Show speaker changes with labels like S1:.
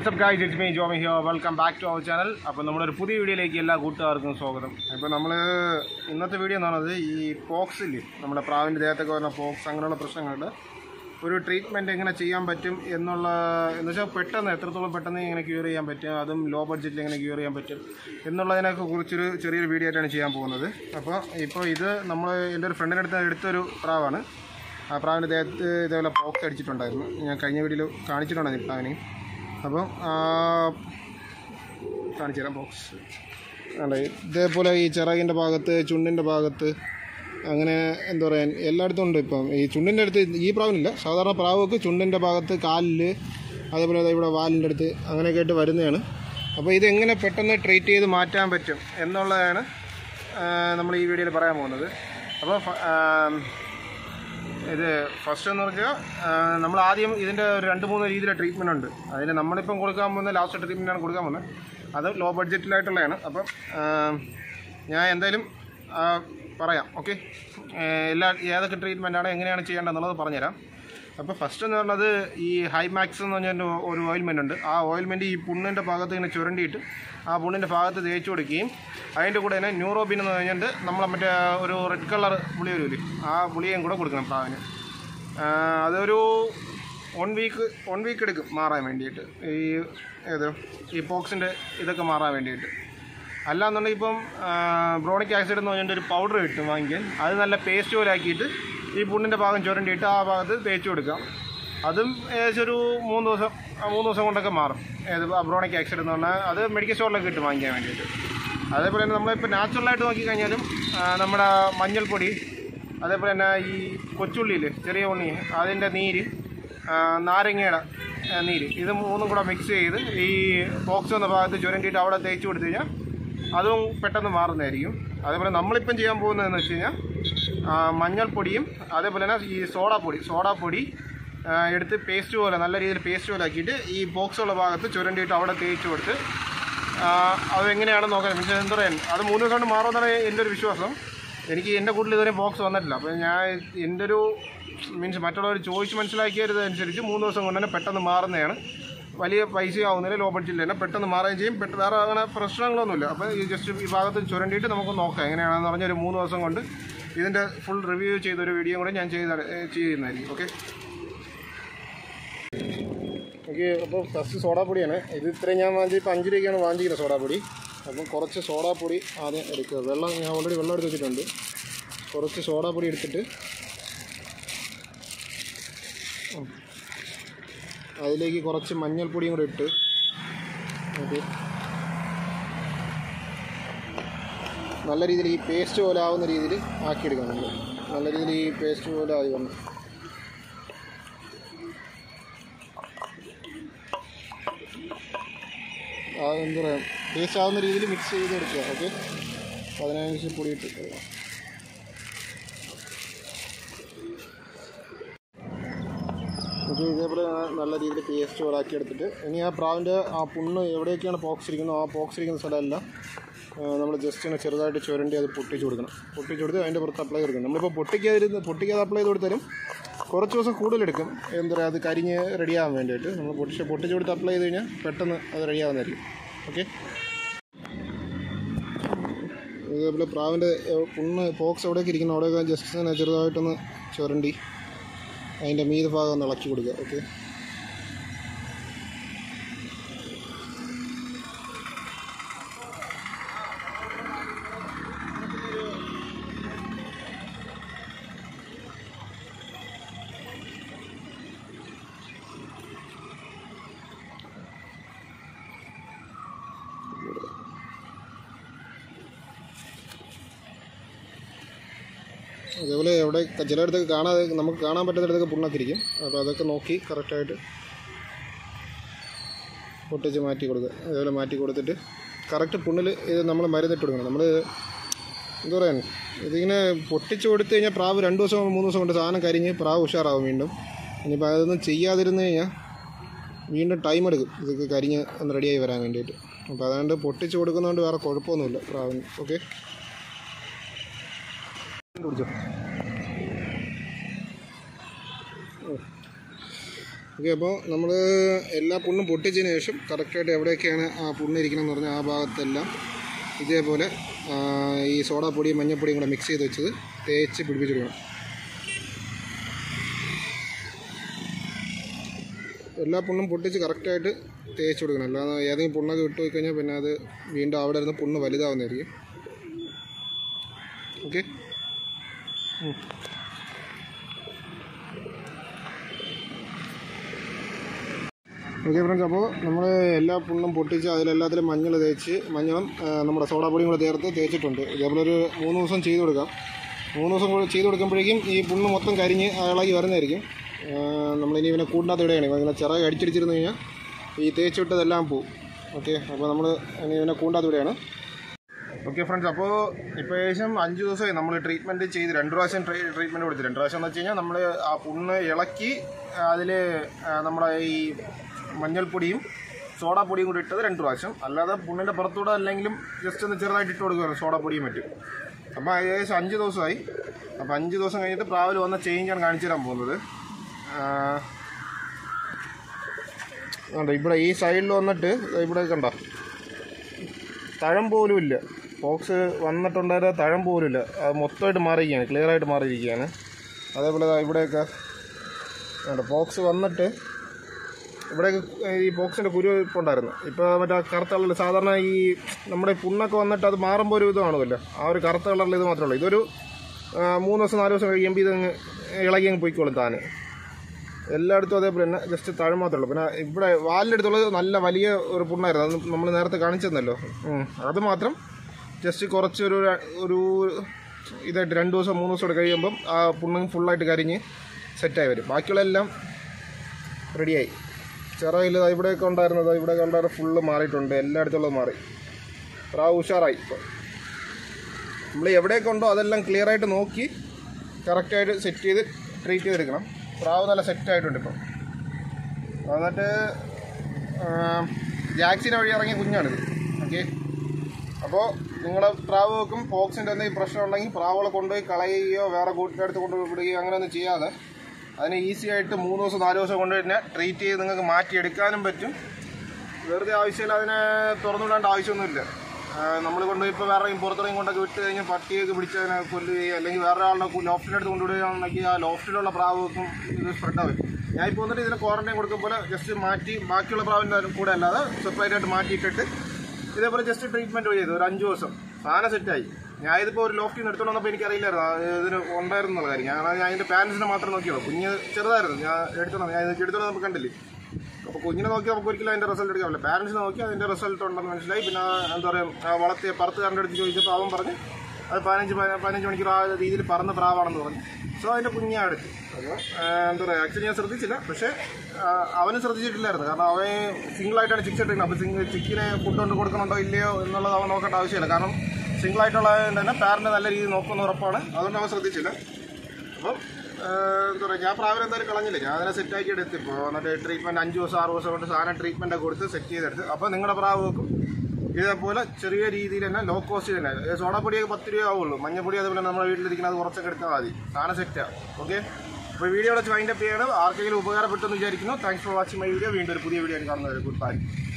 S1: WhatsApp guys it's me Jomi here welcome back to our channel അപ്പോൾ നമ്മുടെ ഒരു പുതിയ വീഡിയോയിലേക്ക് എല്ലാ കൂട്ടുകാർക്കും സ്വാഗതം ഇപ്പോൾ നമ്മൾ ഇന്നത്തെ വീഡിയോ എന്ന് പറയുന്നത് ഈ പോക്സ് ഇല്ലേ നമ്മുടെ പ്രാവിൻ്റെ ദേഹത്തൊക്കെ വരുന്ന പോക്സ് അങ്ങനെയുള്ള പ്രശ്നങ്ങളുണ്ട് ഒരു ട്രീറ്റ്മെൻറ്റ് എങ്ങനെ ചെയ്യാൻ പറ്റും എന്നുള്ള എന്ന് വെച്ചാൽ പെട്ടെന്ന് എത്രത്തോളം പെട്ടെന്ന് എങ്ങനെ ക്യൂർ ചെയ്യാൻ പറ്റും അതും ലോ ബഡ്ജറ്റിൽ എങ്ങനെ ക്യൂർ ചെയ്യാൻ പറ്റും എന്നുള്ളതിനൊക്കെ കുറിച്ചൊരു ചെറിയൊരു വീഡിയോ ആയിട്ടാണ് ചെയ്യാൻ പോകുന്നത് അപ്പോൾ ഇപ്പോൾ ഇത് നമ്മൾ എൻ്റെ ഒരു ഫ്രണ്ടിൻ്റെ അടുത്ത് എടുത്തൊരു പ്രാവാണ് ആ പ്രാവിൻ്റെ ദേഹത്ത് ഇതേപോലെ പോക്സ് അടിച്ചിട്ടുണ്ടായിരുന്നു ഞാൻ കഴിഞ്ഞ വീഡിയോയിൽ കാണിച്ചിട്ടുണ്ടായിരുന്നു ഈ പ്രാവിനെയും അപ്പം ആ, കാണിച്ചു തരാം ബോക്സ് അല്ല ഇതേപോലെ ഈ ചിറകിൻ്റെ ഭാഗത്ത് ചുണ്ടിൻ്റെ ഭാഗത്ത് അങ്ങനെ എന്താ പറയുക എല്ലായിടത്തും ഉണ്ട് ഇപ്പം ഈ ചുണ്ടിൻ്റെ അടുത്ത് ഈ പ്രാവിനില്ല സാധാരണ പ്രാവൊക്കെ ചുണ്ടിൻ്റെ ഭാഗത്ത് കാലിൽ അതേപോലെ ദാ ഇവിടെ വാലിൻ്റെ അടുത്ത് അങ്ങനെയൊക്കെ ആയിട്ട് വരുന്നതാണ് അപ്പോൾ ഇതെങ്ങനെ പെട്ടെന്ന് ട്രീറ്റ് ചെയ്ത് മാറ്റാൻ പറ്റും എന്നുള്ളതാണ് ആ, നമ്മൾ ഈ വീഡിയോയിൽ പറയാൻ പോകുന്നത് അപ്പോൾ ഫ- ആ, ഇത് ഫസ്റ്റ് എന്ന് പറഞ്ഞാൽ നമ്മൾ ആദ്യം ഇതിൻ്റെ ഒരു രണ്ട് മൂന്ന് രീതിയിലെ ട്രീറ്റ്മെൻറ്റ് ഉണ്ട് അതിന് നമ്മളിപ്പം കൊടുക്കാൻ പോകുന്ന ലാസ്റ്റ് ട്രീറ്റ്മെൻറ്റാണ് കൊടുക്കാൻ പോകുന്നത് അത് ലോ ബഡ്ജറ്റിലായിട്ടുള്ളതാണ് അപ്പം ആ, ഞാൻ എന്തായാലും ആ, പറയാം ഓക്കെ എല്ലാ ഏതൊക്കെ ട്രീറ്റ്മെൻറ്റാണ് എങ്ങനെയാണ് ചെയ്യേണ്ടതെന്നുള്ളത് പറഞ്ഞുതരാം അപ്പോൾ ഫസ്റ്റ് എന്ന് പറഞ്ഞത് ഈ ഹൈമാക്സ് എന്ന് പറഞ്ഞ ഒരു ഓയിൽമെൻ്റ് ഉണ്ട് ആ ഓയിൽമെൻറ്റ് ഈ പുണ്ണിൻ്റെ ഭാഗത്ത് ഇങ്ങനെ ചുരണ്ടിയിട്ട് ആ പുണ്ണിൻ്റെ ഭാഗത്ത് തേച്ച് കൊടുക്കുകയും അതിൻ്റെ കൂടെ തന്നെ ന്യൂറോബിൻ എന്ന് പറഞ്ഞിട്ട് നമ്മളെ മറ്റേ ഒരു റെഡ് കളർ പുളി വരില്ലേ ആ പുളിയും കൂടെ കൊടുക്കണം പ്രാവിന് ആ, അതൊരു വൺ വീക്ക് വൺ വീക്ക് എടുക്കും മാറാൻ വേണ്ടിയിട്ട് ഈ ഏത് ഈ പോക്സിൻ്റെ ഇതൊക്കെ മാറാൻ വേണ്ടിയിട്ട് അല്ലാന്നുണ്ടെങ്കിൽ ഇപ്പം ബ്രോണിക് ആസിഡ് എന്ന് പറഞ്ഞിട്ട് ഒരു പൗഡർ കിട്ടും വാങ്ങിക്കാൻ അത് നല്ല പേസ്റ്റ് പോലെ ആക്കിയിട്ട് ഈ പുണ്ണിൻ്റെ ഭാഗം ചുരണ്ടിയിട്ട് ആ ഭാഗത്ത് തേച്ച് കൊടുക്കാം അതും ഏകദേശം ഒരു മൂന്ന് ദിവസം ആ, മൂന്ന് ദിവസം കൊണ്ടൊക്കെ മാറും ഏത് ബ്രോണിക് ആസിഡ് എന്ന് പറഞ്ഞാൽ അത് മെഡിക്കൽ സ്റ്റോറിലൊക്കെ കിട്ടും വാങ്ങിക്കാൻ വേണ്ടിയിട്ട് അതേപോലെ തന്നെ നമ്മളിപ്പോൾ നാച്ചുറലായിട്ട് നോക്കിക്കഴിഞ്ഞാലും ആ, നമ്മുടെ മഞ്ഞൾപ്പൊടി അതേപോലെ തന്നെ ഈ കൊച്ചുള്ളിയിൽ ചെറിയ ഉണ്ണി അതിൻ്റെ നീര് ആ, നാരങ്ങയുടെ ആ, നീര് ഇത് മൂന്നും കൂടെ മിക്സ് ചെയ്ത് ഈ ബോക്സ് എന്ന ഭാഗത്ത് ചുരണ്ടിയിട്ട് അവിടെ തേച്ച് കൊടുത്തു കഴിഞ്ഞാൽ അതും പെട്ടെന്ന് മാറുന്നതായിരിക്കും അതേപോലെ നമ്മളിപ്പം ചെയ്യാൻ പോകുന്നതെന്ന് വെച്ച് കഴിഞ്ഞാൽ ആ, മഞ്ഞൾപ്പൊടിയും അതേപോലെ തന്നെ ഈ സോഡാപ്പൊടി സോഡാപ്പൊടി ആ, എടുത്ത് പേസ്റ്റ് പോലെ നല്ല രീതിയിൽ പേസ്റ്റ് പോലെ ആക്കിയിട്ട് ഈ ബോക്സ് ഉള്ള ഭാഗത്ത് ചുരണ്ടിയിട്ട് അവിടെ തേച്ച് കൊടുത്ത് ആ, അതെങ്ങനെയാണെന്ന് നോക്കാൻ മീൻസ് എന്താ പറയുക അത് മൂന്ന് ദിവസം കൊണ്ട് മാറുമെന്നാണ് എൻ്റെ ഒരു വിശ്വാസം എനിക്ക് എൻ്റെ കൂട്ടിൽ ഇതുവരെ ബോക്സ് വന്നിട്ടില്ല അപ്പോൾ ഞാൻ എൻ്റെ ഒരു മീൻസ് മറ്റുള്ളവർ ചോദിച്ച് മനസ്സിലാക്കിയത് അനുസരിച്ച് മൂന്ന് ദിവസം കൊണ്ട് തന്നെ പെട്ടെന്ന് മാറുന്നതാണ് വലിയ പൈസ ആവുന്നില്ല ലോ ബഡ്ജറ്റിൽ തന്നെ പെട്ടെന്ന് മാറുകയും ചെയ്യും പെട്ടെന്ന് വേറെ അങ്ങനെ പ്രശ്നങ്ങളൊന്നുമില്ല അപ്പോൾ ഈ ജസ്റ്റ് ഈ ഭാഗത്ത് ചുരണ്ടിയിട്ട് നമുക്ക് നോക്കാം എങ്ങനെയാണെന്ന് പറഞ്ഞാൽ ഒരു മൂന്ന് ദിവസം കൊണ്ട് ഇതിൻ്റെ ഫുൾ റിവ്യൂ ചെയ്തൊരു വീഡിയോ കൂടെ ഞാൻ ചെയ്ത ചെയ്യുന്നതായിരിക്കും ഓക്കെ എനിക്ക് അപ്പോൾ ഫസ്റ്റ് സോഡാപ്പൊടിയാണ് ഇത് ഇത്രയും ഞാൻ വാങ്ങിച്ച് ഇപ്പോൾ അഞ്ച് രൂപയ്ക്കാണ് വാങ്ങിച്ചിരിക്കുന്നത് സോഡാപ്പൊടി അപ്പം കുറച്ച് സോഡാപ്പൊടി ആദ്യം എടുക്കുക വെള്ളം ഞാൻ ഓൾറെഡി വെള്ളം എടുത്ത് വെച്ചിട്ടുണ്ട് കുറച്ച് സോഡാപ്പൊടി എടുത്തിട്ട് ഉം. അതിലേക്ക് കുറച്ച് മഞ്ഞൾപ്പൊടിയും കൂടെ ഇട്ട് ഓക്കെ നല്ല രീതിയിൽ ഈ പേസ്റ്റ് പോലെ ആവുന്ന രീതിയിൽ ആക്കിയെടുക്കണം നമ്മൾ നല്ല രീതിയിൽ ഈ പേസ്റ്റ് പോലെ ആയി വന്നു ആ എന്താ പറയുക പേസ്റ്റ് ആവുന്ന രീതിയിൽ മിക്സ് ചെയ്തെടുക്കുക ഓക്കെ പതിനഞ്ച് പൊടി ഇട്ട് ഇത് ഇതേപോലെ നല്ല രീതിയിൽ പേസ്റ്റ് പോലെ ആക്കി എടുത്തിട്ട് ഇനി ആ പ്രാവിൻ്റെ ആ പുണ്ണ് എവിടെയൊക്കെയാണ് പോക്സ് ഇരിക്കുന്നത് ആ പോക്സ് ഇരിക്കുന്ന സ്ഥലമെല്ലാം നമ്മൾ ജസ്റ്റ് ഒന്ന് ചെറുതായിട്ട് ചുരണ്ടി അത് പൊട്ടിച്ച് കൊടുക്കണം പൊട്ടിച്ച് കൊടുത്ത് അതിൻ്റെ പുറത്ത് അപ്ലൈ കൊടുക്കണം നമ്മളിപ്പോൾ പൊട്ടിക്കാതിരുന്ന് പൊട്ടിക്കാതെ അപ്ലൈ ചെയ്ത് കൊടുത്താലും കുറച്ച് ദിവസം കൂടുതലെടുക്കും എന്താ പറയുക അത് കരിഞ്ഞ് റെഡിയാകാൻ വേണ്ടിയിട്ട് നമ്മൾ പൊട്ടിച്ച് പൊട്ടിച്ച് കൊടുത്ത് അപ്ലൈ ചെയ്ത് കഴിഞ്ഞാൽ പെട്ടെന്ന് അത് റെഡിയാകുന്നതായിരിക്കും ഓക്കെ ഇതേപോലെ പ്രാവിൻ്റെ എ- പുണ്ണ് പോക്സ് എവിടെയൊക്കെ ഇരിക്കുന്നു അവിടെയൊക്കെ ജസ്റ്റ് ഇങ്ങനെ ചെറുതായിട്ടൊന്ന് ചുരണ്ടി അതിൻ്റെ മീത ഭാഗം ഒന്ന് ഇളക്കി കൊടുക്കുക ഓക്കെ അതേപോലെ എവിടെ ചിലയിടത്തൊക്കെ കാണാതെ നമുക്ക് കാണാൻ പറ്റുന്നിടത്തൊക്കെ പുണ്ണൊക്കെ ഇരിക്കും അപ്പോൾ അതൊക്കെ നോക്കി കറക്റ്റായിട്ട് പൊട്ടിച്ച് മാറ്റി കൊടുക്കുക അതേപോലെ മാറ്റി കൊടുത്തിട്ട് കറക്റ്റ് പുണ്ണിൽ ഇത് നമ്മൾ മരുന്നിട്ട് കൊടുക്കണം നമ്മൾ എന്താ പറയാൻ ഇതിങ്ങനെ പൊട്ടിച്ച് കൊടുത്തു കഴിഞ്ഞാൽ പ്രാവ് രണ്ട് ദിവസം മൂന്ന് ദിവസം കൊണ്ട് സാധനം കരിഞ്ഞ് പ്രാവ് ഉഷാറാവും വീണ്ടും ഇനിയിപ്പോൾ അതൊന്നും ചെയ്യാതിരുന്ന് കഴിഞ്ഞാൽ വീണ്ടും ടൈം എടുക്കും ഇതൊക്കെ കരിഞ്ഞ് ഒന്ന് റെഡിയായി വരാൻ വേണ്ടിയിട്ട് അപ്പോൾ അതുകൊണ്ട് പൊട്ടിച്ച് കൊടുക്കുന്നതുകൊണ്ട് വേറെ കുഴപ്പമൊന്നുമില്ല പ്രാവിന് ഓക്കെ കുടിച്ചോ ഓക്കെ അപ്പോൾ നമ്മൾ എല്ലാ പുണ്ണും പൊട്ടിച്ചതിന് ശേഷം കറക്റ്റായിട്ട് എവിടെയൊക്കെയാണ് ആ പുണ്ണ് ഇരിക്കണമെന്ന് പറഞ്ഞാൽ ആ ഭാഗത്തെല്ലാം ഇതേപോലെ ആ, ഈ സോഡാപ്പൊടിയും മഞ്ഞൾപ്പൊടിയും കൂടെ മിക്സ് ചെയ്ത് വെച്ചത് തേച്ച് പിടിപ്പിച്ചെടുക്കണം എല്ലാ പുണ്ണും പൊട്ടിച്ച് കറക്റ്റായിട്ട് തേച്ച് കൊടുക്കണം അല്ലാതെ ഏതെങ്കിലും പുണ്ണൊക്കെ വിട്ടു പോയി കഴിഞ്ഞാൽ പിന്നെ അത് വീണ്ടും അവിടെ ഇരുന്ന് പുണ്ണ് വലുതാവുന്നതായിരിക്കും ഓക്കെ ഓക്കെ ഫ്രണ്ട്സ് അപ്പോൾ നമ്മൾ എല്ലാ പുണ്ണും പൊട്ടിച്ച് അതിലെല്ലാത്തിലും മഞ്ഞൾ തേച്ച് മഞ്ഞളും ആ, നമ്മുടെ സോഡാപ്പൊടിയും കൂടെ ചേർത്ത് തേച്ചിട്ടുണ്ട് ഇതേപോലെ ഒരു മൂന്ന് ദിവസം ചെയ്ത് കൊടുക്കാം മൂന്ന് ദിവസം കൂടെ ചെയ്ത് കൊടുക്കുമ്പോഴേക്കും ഈ പുണ്ണ് മൊത്തം കരിഞ്ഞ് ആ ഇളകി വരുന്നതായിരിക്കും ആ, നമ്മളിനി ഇവനെ കൂടിനകത്ത് ഇടുകയാണ് ഇങ്ങനെ ചിറക് അടിച്ചടിച്ചിരുന്ന് കഴിഞ്ഞാൽ ഈ തേച്ച് വിട്ടതെല്ലാം പോവും ഓക്കെ അപ്പോൾ നമ്മൾ ഇനി ഇവനെ കൂണ്ടാത്ത വിടുകയാണ് ഓക്കെ ഫ്രണ്ട്സ് അപ്പോൾ ഇപ്പോൾ ഏകദേശം അഞ്ച് ദിവസമായി നമ്മൾ ട്രീറ്റ്മെൻറ്റ് ചെയ്ത് രണ്ട് പ്രാവശ്യം ട്രീറ്റ്മെൻറ്റ് കൊടുത്തു രണ്ട് പ്രാവശ്യം എന്ന് വെച്ച് കഴിഞ്ഞാൽ നമ്മൾ ആ പുണ്ണ് ഇളക്കി അതിൽ നമ്മുടെ ഈ മഞ്ഞൾപ്പൊടിയും സോഡാപ്പൊടിയും കൂടി ഇട്ടത് രണ്ട് പ്രാവശ്യം അല്ലാതെ പുണ്ണിൻ്റെ പുറത്തൂടെ അല്ലെങ്കിലും ജസ്റ്റ് ഒന്ന് ചെറുതായിട്ട് ഇട്ട് കൊടുക്കുകയാണ് സോഡാപ്പൊടിയും പറ്റും അപ്പോൾ ഏകദേശം അഞ്ച് ദിവസമായി അപ്പോൾ അഞ്ച് ദിവസം കഴിഞ്ഞിട്ട് പ്രാവിൽ വന്ന ചേഞ്ചാണ് കാണിച്ചു തരാൻ പോകുന്നത് ആ, കണ്ടോ ഇവിടെ ഈ സൈഡിൽ വന്നിട്ട് ഇവിടെ കണ്ടോ തഴം പോലും ഇല്ല ബോക്സ് വന്നിട്ടുണ്ടായിരുന്ന തഴം പോലും ഇല്ല അത് മൊത്തമായിട്ട് മാറിയിരിക്കുകയാണ് ക്ലിയർ ആയിട്ട് മാറിയിരിക്കുകയാണ് അതേപോലെ ദാ ഇവിടെയൊക്കെ ബോക്സ് വന്നിട്ട് ഇവിടെയൊക്കെ ഈ ബോക്സിൻ്റെ കുരു ഇപ്പോൾ ഉണ്ടായിരുന്നു ഇപ്പോൾ മറ്റേ കറുത്ത കളറിൽ സാധാരണ ഈ നമ്മുടെ ഈ പുണ്ണൊക്കെ വന്നിട്ട് അത് മാറുമ്പോൾ ഒരു ഇത് കാണുമല്ലോ ആ ഒരു കറുത്ത കളറിൽ ഇത് മാത്രമേ ഉള്ളൂ ഇതൊരു ആ, മൂന്ന് ദിവസം നാല് ദിവസം കഴിയുമ്പോൾ ഇതങ്ങ് ഇളകി അങ്ങ് പോയിക്കോളും താന് എല്ലായിടത്തും അതേപോലെ തന്നെ ജസ്റ്റ് താഴെ മാത്രമേ ഉള്ളൂ പിന്നെ ഇവിടെ വാലിനടുത്തുള്ളത് നല്ല വലിയ ഒരു പുണ്ണായിരുന്നു അത് നമ്മൾ നേരത്തെ കാണിച്ചെന്നല്ലോ ഉം. അത് മാത്രം ജസ്റ്റ് കുറച്ചൊരു ര- ഒരു ഇതായിട്ട് രണ്ട് ദിവസം മൂന്ന് ദിവസം കൂടെ കഴിയുമ്പം ആ പുണ്ണ് ഫുള്ളായിട്ട് കരിഞ്ഞ് സെറ്റായി വരും ബാക്കിയുള്ള എല്ലാം റെഡിയായി ചിറയിൽ ഇവിടെയൊക്കെ ഉണ്ടായിരുന്നത് ഇവിടെ ഉണ്ടായിരുന്ന ഫുള്ള് മാറിയിട്ടുണ്ട് എല്ലായിടത്തുള്ളത് മാറി പ്രാവ് ഉഷാറായി ഇപ്പോൾ നമ്മൾ എവിടെയൊക്കെ ഉണ്ടോ അതെല്ലാം ക്ലിയർ ആയിട്ട് നോക്കി കറക്റ്റായിട്ട് സെറ്റ് ചെയ്ത് ട്രീറ്റ് ചെയ്തെടുക്കണം പ്രാവ് നല്ല സെറ്റ് ആയിട്ടുണ്ട് ഇപ്പോൾ എന്നിട്ട് ജാക്സിൻ്റെ വഴി ഇറങ്ങിയ കുഞ്ഞാണിത് ഓക്കെ അപ്പോൾ നിങ്ങളുടെ പ്രാവുകൾക്കും പോക്സിൻ്റെ എന്തെങ്കിലും പ്രശ്നം ഉണ്ടെങ്കിൽ പ്രാവുകളെ കൊണ്ടുപോയി കളയുകയോ വേറെ കൂട്ടിൻ്റെ അടുത്ത് കൊണ്ടുപോയി വിടുകയോ അങ്ങനെയൊന്നും ചെയ്യാതെ അതിനെ ഈസി ആയിട്ട് മൂന്ന് ദിവസം നാല് ദിവസം കൊണ്ട് തന്നെ ട്രീറ്റ് ചെയ്ത് നിങ്ങൾക്ക് മാറ്റിയെടുക്കാനും പറ്റും വെറുതെ ആവശ്യമില്ല അതിനെ തുറന്നുവിടേണ്ട ആവശ്യമൊന്നുമില്ല നമ്മൾ കൊണ്ട് ഇപ്പോൾ വേറെ പുറത്തിറങ്ങി കൊണ്ടൊക്കെ വിട്ട് കഴിഞ്ഞാൽ പട്ടിയൊക്കെ പിടിച്ച് അതിനെ കൊല്ലുകയോ അല്ലെങ്കിൽ വേറെ ആളുടെ ലോഫ്റ്റിൻ്റെ അടുത്ത് കൊണ്ടുവിടുകയാണെങ്കിൽ ആ ലോഫ്റ്റിലുള്ള പ്രാവുകൾക്കും ഇത് സ്പ്രെഡ് ആവും ഞാൻ ഇപ്പോൾ വന്നിട്ട് ഇതിനെ ക്വാറന്റൈൻ കൊടുക്കുമ്പോൾ ജസ്റ്റ് മാറ്റി ബാക്കിയുള്ള പ്രാവിൻ്റെ കൂടെ അല്ലാതെ സെപ്പറേറ്റ് ആയിട്ട് മാറ്റിയിട്ടിട്ട് ഇതേപോലെ ജസ്റ്റ് ട്രീറ്റ്മെൻറ്റ് ചെയ്തു ഒരു അഞ്ച് ദിവസം സാധനം സെറ്റായി ഞാൻ ഇതിപ്പോൾ ഒരു ലോഫ്റ്റിൽ നിന്ന് എടുത്തോണ്ട് വന്നപ്പോൾ എനിക്കറിയില്ലായിരുന്നു ആ, ഇതിന് ഉണ്ടായിരുന്നു എന്നുള്ള കാര്യം ഞാൻ ഞാൻ അതിൻ്റെ പാരൻസിനെ മാത്രം നോക്കിയുള്ളൂ കുഞ്ഞ് ചെറുതായിരുന്നു ഞാൻ എടുത്തോണ്ട് വന്നത്. ഞാൻ ഇത് എടുത്തോണ്ട് നമുക്ക് കണ്ടില്ലേ അപ്പോൾ കുഞ്ഞിനെ നോക്കി നമുക്ക് ഒരിക്കലും അതിൻ്റെ റിസൾട്ട് എടുക്കാൻ പറ്റില്ല പാരൻസിനെ നോക്കി അതിൻ്റെ റിസൾട്ട് ഉണ്ടെന്ന് മനസ്സിലായി പിന്നെ ആ, എന്താ പറയുക ആ വളർത്തിയ പറത്ത് കണ്ടെടുത്ത് ചോദിച്ചപ്പോൾ അവൻ പറഞ്ഞ് അത് പതിനഞ്ച് പതിന- പതിനഞ്ച് മണിക്കൂർ ആ രീതിയിൽ പറന്ന പ്രാവാണെന്ന് പറഞ്ഞു സോ അതിൻ്റെ കുഞ്ഞാ എടുത്തു അപ്പോൾ എന്താ പറയുക ആക്ച്വലി ഞാൻ ശ്രദ്ധിച്ചില്ല പക്ഷേ ആ, അവന് ശ്രദ്ധിച്ചിട്ടില്ലായിരുന്നു കാരണം അവൻ സിംഗിൾ ആയിട്ടാണ് ചിക്സ് ഇട്ടിരുന്നത് അപ്പോൾ സിംഗിൾ ചിക്കിനെ ഫുഡ് കൊണ്ട് കൊടുക്കണുണ്ടോ ഇല്ലയോ എന്നുള്ളത് അവൻ നോക്കേണ്ട ആവശ്യമില്ല കാരണം സിംഗിൾ ആയിട്ടുള്ള തന്നെ പാരന്റ് നല്ല രീതിയിൽ നോക്കുന്ന ഉറപ്പാണ് അതുകൊണ്ട് അവൻ ശ്രദ്ധിച്ചില്ല അപ്പം ഏഹ്, എന്താ പറയുക ഞാൻ പ്രാവിനെ എന്തായാലും കളഞ്ഞില്ല ഞാൻ അതിനെ സെറ്റ് ആക്കി എടുത്ത് ഇപ്പോൾ എന്നിട്ട് ട്രീറ്റ്മെൻറ്റ് അഞ്ച് ദിവസം ആറ് ദിവസം കൊണ്ട് സാധനം ട്രീറ്റ്മെൻറ്റ് ഒക്കെ കൊടുത്ത് സെറ്റ് ചെയ്തെടുത്ത് അപ്പോൾ നിങ്ങളുടെ പ്രാവുകൾക്കും ഇതേപോലെ ചെറിയ രീതിയിൽ തന്നെ ലോ കോസ്റ്റ് തന്നെ ഏ, സോഡാപ്പൊടിയൊക്കെ പത്ത് രൂപ ആവുള്ളൂ മഞ്ഞപ്പൊടി അതുപോലെ നമ്മുടെ വീട്ടിലിരിക്കുന്നത് കുറച്ചൊക്കെ എടുത്താൽ മതി സാധനം സെറ്റാണ് ഓക്കെ അപ്പോൾ വീഡിയോ വെച്ച് വൈൻഡപ്പ് ചെയ്യണം ആർക്കെങ്കിലും ഉപകാരപ്പെട്ടെന്ന് വിചാരിക്കുന്നു thanks for watching my video വീണ്ടും ഒരു പുതിയ വീഡിയോ കാണുന്നവരെ ഗുഡ് ബൈ